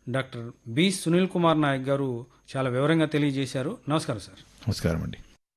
Doctor B Sunil Kumar Nayak garu చాలా వివరంగా తెలియజేశారు నమస్కారం సార్ నమస్కారం అండి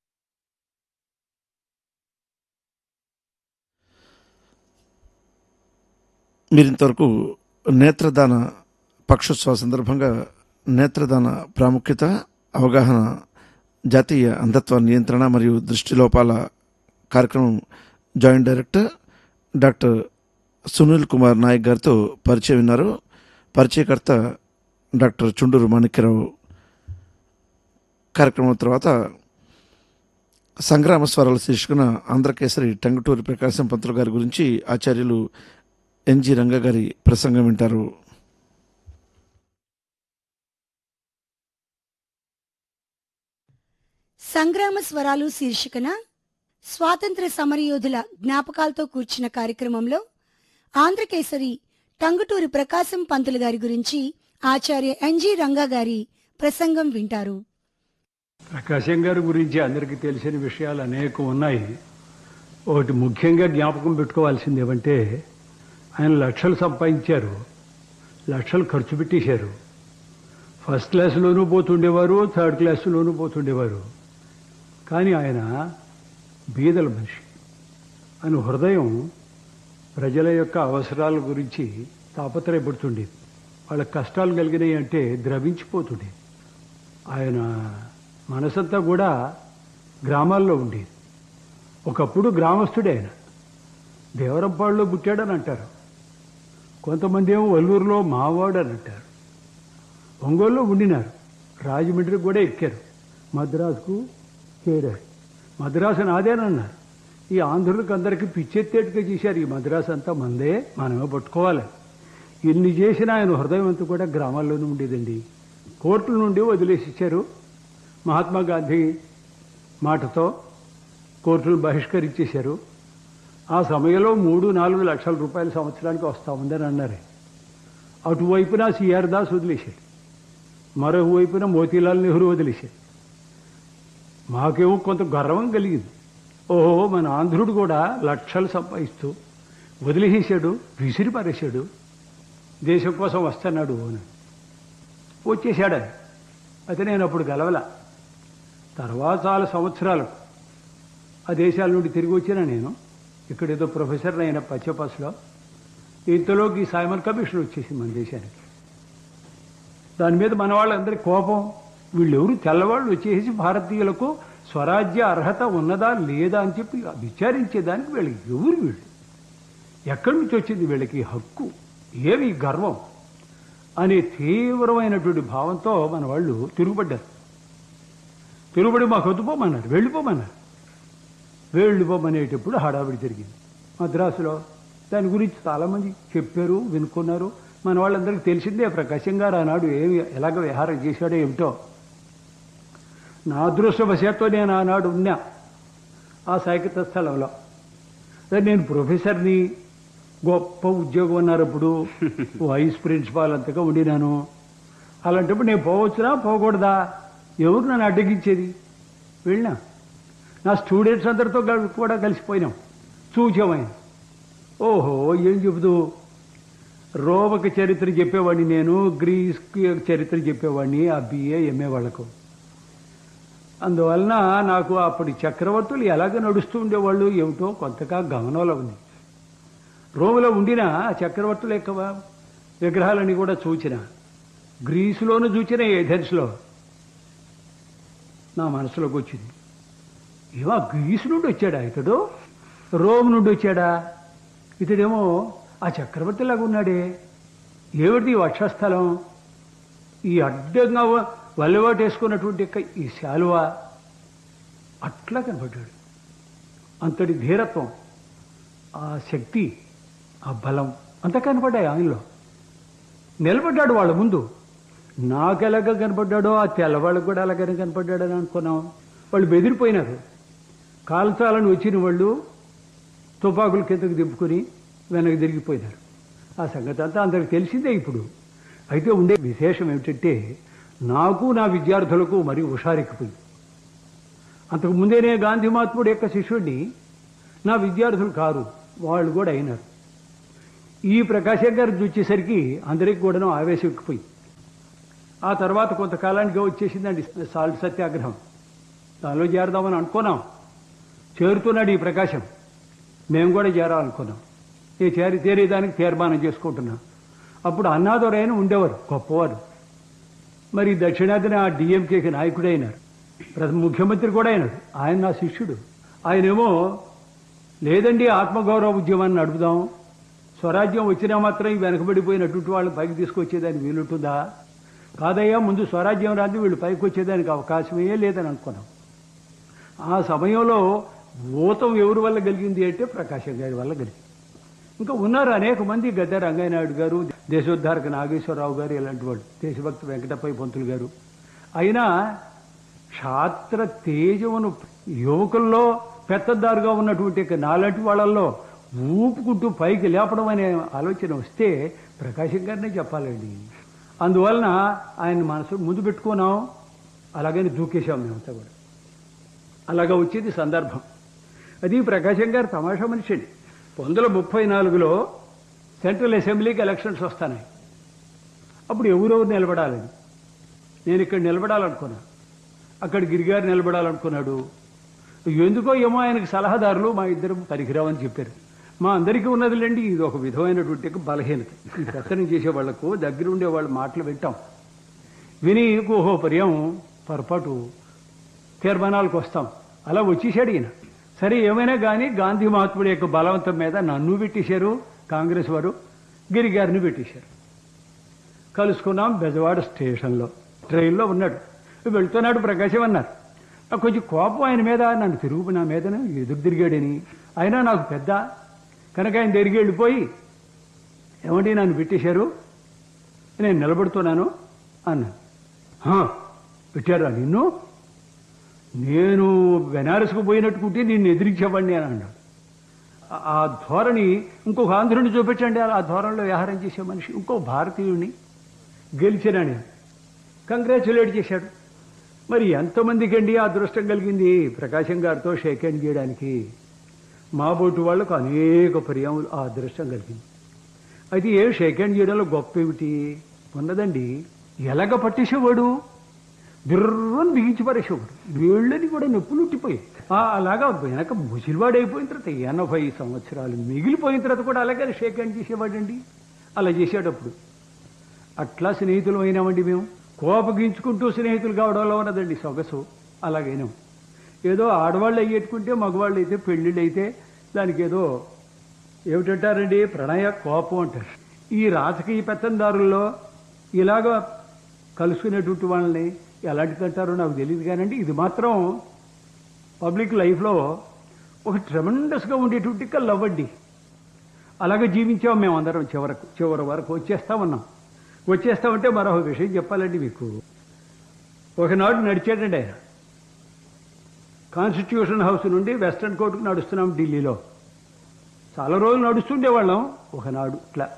మీరు ఇంతవరకు నేత్రదాన పక్షోత్సవ సందర్భంగా నేత్రదాన ప్రాముఖ్యత అవగాహన జాతీయ అంధత్వ నియంత్రణ మరియు దృష్టి లోపాల కార్యక్రమం joint director doctor Sunil Kumar Nayak గారితో పరిచయం విన్నారు పరిచయకర్త డాక్టర్ చుండూరు మాణిక్యరావు కార్యక్రమం తర్వాత సంగ్రామ స్వరాల శీర్షికన ఆంధ్రకేసరి టంగుటూరి ప్రకాశం పంతులు గారి గురించి ఆచార్యులు ఎన్జి రంగ గారి ప్రసంగం వింటారు సంగ్రామ స్వరాలు శీర్షికన స్వాతంత్ర సమరయోధుల జ్ఞాపకాలతో కూర్చున్న కార్యక్రమంలో ఆంధ్రకేసరి టంగుటూరి ప్రకాశం పంతులు గారి గురించి ఆచార్య ఎన్జి రంగా గారి ప్రసంగం వింటారు ప్రకాశం గారి గురించి అందరికీ తెలిసిన విషయాలు అనేకం ఉన్నాయి ఒకటి ముఖ్యంగా జ్ఞాపకం పెట్టుకోవాల్సింది ఏమంటే ఆయన లక్షలు సంపాదించారు లక్షలు ఖర్చు పెట్టేశారు ఫస్ట్ క్లాసులోనూ పోతుండేవారు థర్డ్ క్లాసులోనూ పోతుండేవారు కానీ ఆయన బీదల మనిషి ఆయన హృదయం ప్రజల యొక్క అవసరాల గురించి తాపత్రయపడుతుండేది వాళ్ళ కష్టాలు కలిగినాయి అంటే ద్రవించిపోతుండేది ఆయన మనసంతా కూడా గ్రామాల్లో ఉండేది ఒకప్పుడు గ్రామస్తుడే ఆయన దేవరంపాడులో పుట్టాడని అంటారు కొంతమంది ఏమో వల్లూరులో మావాడు అని అంటారు ఒంగోలులో ఉండినారు రాజమండ్రికి కూడా ఎక్కారు మద్రాసుకు చేరారు మద్రాసు నాదేనన్నారు ఈ ఆంధ్రులకు అందరికీ పిచ్చెత్తేట్టుగా చేశారు ఈ మద్రాసు అంతా మందే మనమే పట్టుకోవాలి ఇన్ని చేసిన ఆయన హృదయం అంతా కూడా గ్రామాల్లోనే ఉండేదండి కోర్టుల నుండి వదిలేసి ఇచ్చారు మహాత్మా గాంధీ మాటతో కోర్టులు బహిష్కరించేశారు ఆ సమయంలో మూడు నాలుగు లక్షల రూపాయల సంవత్సరానికి వస్తా ఉందని అన్నారు అటువైపున సిఆర్ దాస్ వదిలేశాడు మరోవైపున మోతీలాల్ నెహ్రూ వదిలేశాడు మాకేమో కొంత గర్వం కలిగింది ఓహో మన ఆంధ్రుడు కూడా లక్షలు సంపాదిస్తూ వదిలేసేశాడు విసిరి పారేశాడు దేశం కోసం వస్తున్నాడు అని వచ్చేశాడు ఆయన. అయితే నేను అప్పుడు గెలవల తర్వాత చాలా సంవత్సరాలు ఆ దేశాల నుండి తిరిగి వచ్చిన నేను ఇక్కడ ఏదో ప్రొఫెసర్ అయిన పచ్చపాస్లో ఇంతలోకి ఈ సైమన్ కమిషన్ వచ్చేసింది మన దేశానికి దాని మీద మన వాళ్ళందరి కోపం వీళ్ళెవరు తెల్లవాళ్ళు వచ్చేసి భారతీయులకు స్వరాజ్య అర్హత ఉన్నదా లేదా అని చెప్పి విచారించేదానికి వీళ్ళకి ఎవరు వీళ్ళు ఎక్కడి నుంచి వచ్చింది వీళ్ళకి ఈ హక్కు ఏమి ఈ గర్వం అనే తీవ్రమైనటువంటి భావంతో మన వాళ్ళు తిరుగుబడ్డారు తిరుగుబడి మాకు వద్దుపోమన్నారు వెళ్ళిపోమన్నారు వెళ్ళిపోమనేటప్పుడు హడావిడి జరిగింది మద్రాసులో దాని గురించి చాలామంది చెప్పారు వినుకున్నారు మన వాళ్ళందరికీ తెలిసిందే ప్రకాశం గారు ఆనాడు ఏమి ఎలాగ విహారం చేశాడో ఏమిటో నా అదృష్టవశాత్తు నేను ఆనాడు ఉన్నా ఆ సాహిత్య స్థలంలో అదే నేను ప్రొఫెసర్ని గొప్ప ఉద్యోగం ఉన్నప్పుడు వైస్ ప్రిన్సిపాల్ అంతగా ఉండినాను అలాంటప్పుడు నేను పోవచ్చునా పోకూడదా ఎవరు నన్ను అడ్డగించేది వెళ్ళినా నా స్టూడెంట్స్ అందరితో కల్- కూడా కలిసిపోయినాం చూచామైనా ఓహో ఏం చెబుతూ రోమక చరిత్ర చెప్పేవాడిని నేను గ్రీస్ చరిత్ర చెప్పేవాడిని ఆ బిఏ ఎంఏ వాళ్ళకు అందువలన నాకు అప్పటి చక్రవర్తులు ఎలాగ నడుస్తూ ఉండేవాళ్ళు ఏమిటో కొంతగా గమనంలో ఉంది రోములో ఉండిన ఆ చక్రవర్తుల యొక్క విగ్రహాలని కూడా చూచిన గ్రీసులోనూ చూచిన ఏథెన్స్లో నా మనసులోకి వచ్చింది ఏమో గ్రీసు నుండి వచ్చాడా ఇతడు రోమ్ నుండి వచ్చాడా ఇతడేమో ఆ చక్రవర్తిలాగా ఉన్నాడే ఏమిటి ఈ వక్షస్థలం ఈ అడ్డంగా వల్లవాటు వేసుకున్నటువంటి యొక్క ఈ శాలువ అట్లా కనపడ్డాడు అంతటి ధీరత్వం ఆ శక్తి ఆ బలం అంతా కనపడ్డాయి ఆయనలో నిలబడ్డాడు వాళ్ళ ముందు నాకెలాగ కనపడ్డాడో ఆ తెల్లవాళ్ళకు కూడా అలాగనే కనపడ్డాడని అనుకున్నాం వాళ్ళు బెదిరిపోయినారు కాల్చాలని వచ్చిన వాళ్ళు తుపాకులు కిందకు దింపుకొని వెనక్కి తిరిగిపోయినారు ఆ సంగతి అంతా అందరికి తెలిసిందే ఇప్పుడు అయితే ఉండే విశేషం ఏమిటంటే నాకు నా విద్యార్థులకు మరి హుషారెక్కిపోయింది అంతకు ముందేనే గాంధీ మహాత్ముడు యొక్క శిష్యుడిని నా విద్యార్థులు కారు వాళ్ళు కూడా అయినారు ఈ ప్రకాశం గారు చూచేసరికి అందరికి కూడాను ఆవేశం ఎక్కిపోయింది ఆ తర్వాత కొంతకాలానికి వచ్చేసిందండి సాల్ట్ సత్యాగ్రహం దానిలో చేరదామని అనుకున్నాం చేరుతున్నాడు ఈ ప్రకాశం మేము కూడా చేరాలనుకున్నాం ఈ చేరి చేరేదానికి తీర్మానం చేసుకుంటున్నాం అప్పుడు అన్నాదొరైన ఉండేవారు గొప్పవారు మరి దక్షిణాదిన ఆ డిఎంకేకి నాయకుడు అయినారు ప్రథమ ముఖ్యమంత్రి కూడా అయినాడు ఆయన నా శిష్యుడు ఆయనేమో లేదండి ఆత్మగౌరవ ఉద్యమాన్ని నడుపుదాం స్వరాజ్యం వచ్చినా మాత్రం ఈ వెనకబడిపోయినటువంటి వాళ్ళు పైకి తీసుకొచ్చేదానికి వీలుంటుందా కాదయ్యా ముందు స్వరాజ్యం రాదు వీళ్ళు పైకి వచ్చేదానికి అవకాశమే లేదని అనుకున్నాం ఆ సమయంలో ఊతం ఎవరి వల్ల కలిగింది అంటే ప్రకాశం గారి వల్ల కలిగింది ఇంకా ఉన్నారు అనేక మంది గద్ద రంగనాయుడు గారు దేశోద్ధారక నాగేశ్వరరావు గారు ఇలాంటి వాళ్ళు దేశభక్తి వెంకటపై పంతులు గారు అయినా క్షాత్ర తేజమును యువకుల్లో పెద్దదారుగా ఉన్నటువంటి ఇక నాలాంటి వాళ్ళల్లో ఊపుకుంటూ పైకి లేపడం అనే ఆలోచన వస్తే ప్రకాశం గారినే చెప్పాలండి అందువలన ఆయన మనసు ముందు పెట్టుకున్నాం అలాగని దూకేశాం మేమంతా కూడా అలాగా వచ్చేది సందర్భం అది ప్రకాశం గారు తమాషా మనిషి అండి వందల ముప్పై నాలుగులో సెంట్రల్ అసెంబ్లీకి ఎలక్షన్స్ వస్తాయి అప్పుడు ఎవరెవరు నిలబడాలని నేను ఇక్కడ నిలబడాలనుకున్నా అక్కడ గిరిగారు నిలబడాలనుకున్నాడు ఎందుకో ఏమో ఆయనకు సలహాదారులు మా ఇద్దరు పనికిరావని చెప్పారు మా అందరికీ ఉన్నదిలేండి ఇది ఒక విధమైనటువంటి బలహీనత ఈ ప్రసరం చేసే వాళ్లకు దగ్గర ఉండే వాళ్ళ మాటలు వింటాం విని ఓహో పర్యం పొరపాటు తీర్మానాలకు వస్తాం అలా వచ్చేసాడు ఈయన సరే ఏమైనా కానీ గాంధీ మహాత్ముడి యొక్క బలవంతం మీద నన్ను పెట్టేశారు కాంగ్రెస్ వారు గిరి గారిని పెట్టేశారు కలుసుకున్నాం బెజవాడ స్టేషన్లో ట్రైన్లో ఉన్నాడు వెళ్తున్నాడు ప్రకాశం అన్నారు నాకు కొంచెం కోపం ఆయన మీద నన్ను తిరుగు నా మీద ఎదురు తిరిగాడని అయినా నాకు పెద్ద కనుక ఆయన తిరిగి వెళ్ళిపోయి ఏమండి నన్ను పెట్టేశారు నేను నిలబడుతున్నాను అన్నాను "హా, పెట్టారా నిన్ను నేను బెనారస్కు పోయినట్టుకుంటే నిన్ను ఎదిరించేవాడిని అని అన్నాడు ఆ- ఆ ధోరణి ఇంకొక ఆంధ్రుని చూపించండి ఆ ధోరణిలో వ్యవహారం చేసే మనిషి ఇంకో భారతీయుడిని గెలిచినని కంగ్రాచులేట్ చేశాడు మరి ఎంతమందికి అండి ఆ అదృష్టం కలిగింది ప్రకాశం గారితో షేక్ హ్యాండ్ చేయడానికి మా బోటు వాళ్లకు అనేక పర్యాములు ఆ అదృష్టం కలిగింది అయితే ఏ షేక్ హ్యాండ్ చేయడంలో గొప్ప ఏమిటి ఉన్నదండి ఎలాగ పట్టేసేవాడు బిర్రని బిగించి పరేసేవాడు వేళ్ళని కూడా నొప్పులు ఉట్టిపోయాయి ఆ, అలాగా వెనక ముసిలివాడు అయిపోయిన తర్వాత ఎనభై సంవత్సరాలు మిగిలిపోయిన తర్వాత కూడా అలాగే షేక్ హ్యాండ్ చేసేవాడండి అలా చేసేటప్పుడు అట్లా స్నేహితులు అయినామండి మేము కోపగించుకుంటూ స్నేహితులు కావడంలో ఉన్నదండి సొగసు అలాగైనాం ఏదో ఆడవాళ్ళు అయ్యేట్టుకుంటే మగవాళ్ళు అయితే పెళ్ళిళ్ళు అయితే దానికి ఏదో ఏమిటంటారండి ప్రణయ కోపం అంటారు ఈ రాజకీయ పెత్తందారుల్లో ఇలాగ కలుసుకునేటువంటి వాళ్ళని ఎలాంటిది అంటారో నాకు తెలియదు కానండి ఇది మాత్రం పబ్లిక్ లైఫ్లో ఒక ట్రెమండస్గా ఉండేటువంటి లవ్ అండి అలాగే జీవించాం మేము అందరం చివరకు చివరి వరకు వచ్చేస్తా ఉన్నాం వచ్చేస్తామంటే మరో విషయం చెప్పాలండి మీకు ఒకనాడు నడిచాడండి ఆయన కాన్స్టిట్యూషన్ హౌస్ నుండి వెస్ట్రన్ కోర్టుకు నడుస్తున్నాం ఢిల్లీలో చాలా రోజులు నడుస్తుండేవాళ్ళం ఒకనాడు ఇట్లా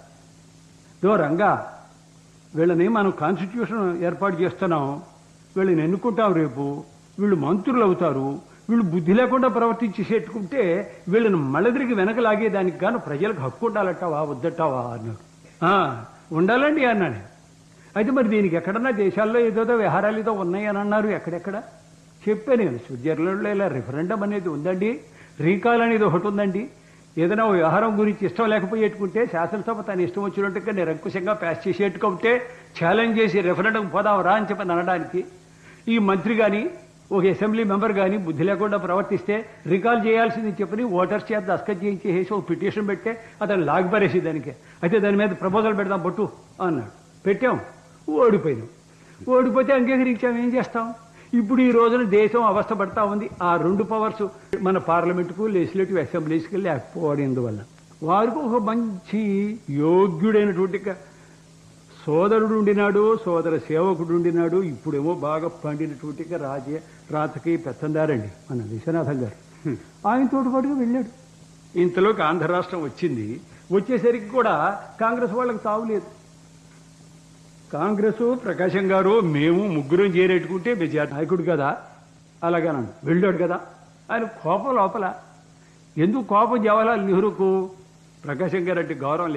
దూరంగా వీళ్ళని మనం కాన్స్టిట్యూషన్ ఏర్పాటు చేస్తున్నాం వీళ్ళని ఎన్నుకుంటాం రేపు వీళ్ళు మంత్రులు అవుతారు వీళ్ళు బుద్ధి లేకుండా ప్రవర్తించేసేట్టుకుంటే వీళ్ళని మళ్ళదిరికి వెనక లాగేదానికి గాను ప్రజలకు హక్కు ఉండాలంటావా వద్దటావా అన్నాడు "ఆ, ఉండాలండి అన్నాడు అయితే మరి దీనికి ఎక్కడన్నా దేశాల్లో ఏదోదో వ్యవహారాలు ఏదో ఉన్నాయి అని అన్నారు ఎక్కడెక్కడ చెప్పా నేను స్విట్జర్లాండ్లో ఇలా రిఫరెండం అనేది ఉందండి రీకాల్ అనేది ఒకటి ఉందండి ఏదైనా ఓ వ్యవహారం గురించి ఇష్టం లేకపోయేట్టుకుంటే శాసనసభ తన ఇష్టం వచ్చినట్టుగా నిరంకుశంగా పాస్ చేసేట్టుకుంటే ఛాలెంజ్ చేసి రెఫరెండం పోదాం రా అని చెప్పని అనడానికి ఈ మంత్రి కానీ ఒక అసెంబ్లీ మెంబర్ కానీ బుద్ధి లేకుండా ప్రవర్తిస్తే రికాల్ చేయాల్సింది చెప్పని ఓటర్స్ చేత దస్కత్ చేయించేసి ఒక పిటిషన్ పెడితే అతను లాగిపారేసి దానికి అయితే దాని మీద ప్రపోజల్ పెడదాం పట్టు అన్నాడు పెట్టాం ఓడిపోయినాం ఓడిపోతే అంగీకరించాం ఏం చేస్తాం ఇప్పుడు ఈ రోజున దేశం అవస్థ పడతా ఉంది ఆ రెండు పవర్స్ మన పార్లమెంటుకు లెజిస్లేటివ్ అసెంబ్లీస్కి లేకపోవడం వల్ల వారికి ఒక మంచి యోగ్యుడైనటువంటి క- సోదరుడు ఉండినాడు సోదర సేవకుడు ఉండినాడు ఇప్పుడేమో బాగా పండినటువంటి రాజ రాతకి పెత్తందారండి మన విశ్వనాథం గారు ఆయన పాటుగా వెళ్ళాడు ఇంతలోకి ఆంధ్ర రాష్ట్రం వచ్చింది వచ్చేసరికి కూడా కాంగ్రెస్ వాళ్ళకి తావులేదు కాంగ్రెస్ ప్రకాశం గారు మేము ముగ్గురం చేరేట్టుకుంటే మెజార్టీ నాయకుడు కదా అలాగేనండి వెళ్ళాడు కదా ఆయన కోపం లోపల ఎందుకు కోపం జవహర్లాల్ నెహ్రూకు ప్రకాశం గారు అంటే గౌరవం